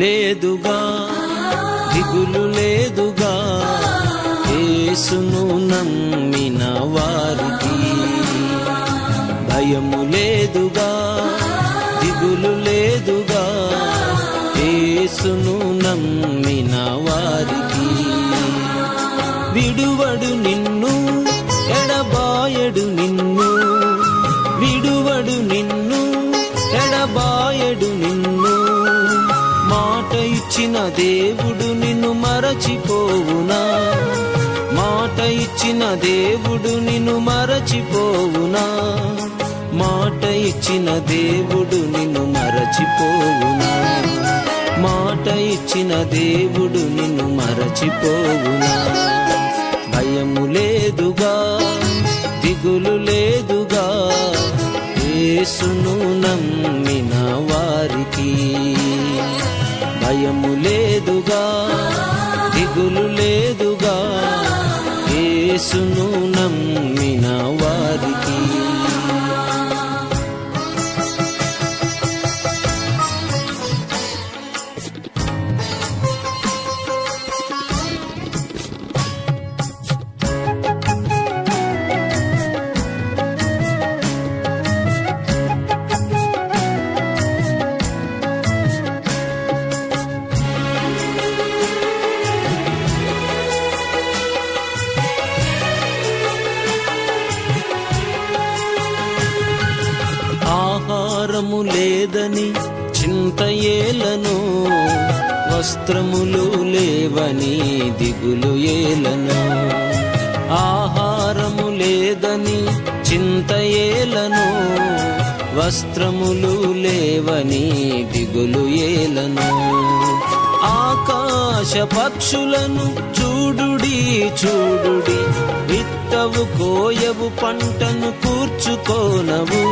లేదుగా దిగులు లేదుగా యేసును నమ్మిన వారికి భయము లేదుగా దిగులు లేదుగా యేసును నమ్మిన వారికి విడువడు నిన్ను ఎడబాయడు నిన్ను విడువడు నిన్ను ఎడబాయడు నిన్ను మాట ఇచ్చిన దేవుడు నిన్ను మరచిపోవునా మాట ఇచ్చిన దేవుడు నిన్ను మరచిపోవునా మాట ఇచ్చిన దేవుడు నిన్ను మరచిపోవునా మాట ఇచ్చిన దేవుడు నిన్ను మరచిపోవునా భయము లేదుగా దిగులు లేదుగా యేసును నమ్మిన వారికి భయము లేదుగా దిగులు లేదుగా యేసును నమ్మిన వారికి ఆహారము లేదని చింత ఏలను వస్త్రములు లేవని దిగులు ఏలను ఆహారము లేదని చింత ఏలను వస్త్రములు లేవని దిగులు ఏలను ఆకాశ పక్షులను చూడుడి చూడుడి విత్తవు కోయవు పంటను కూర్చుకోనవు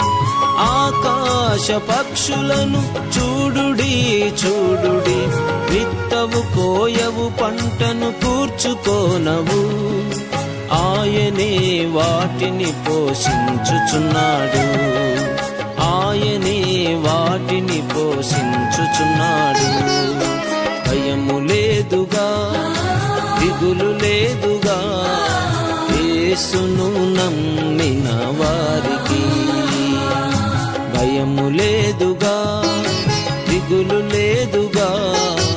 ఆకాశ పక్షులను చూడుడి చూడుడి విత్తవు కోయవు పంటను కూర్చుకోనవు ఆయనే వాటిని పోషించుచున్నాడు ఆయనే వాటిని పోషించుచున్నాడు భయము లేదుగా దిగులు లేదుగా యేసును నమ్మిన వారికి భయము లేదుగా దిగులు లేదుగా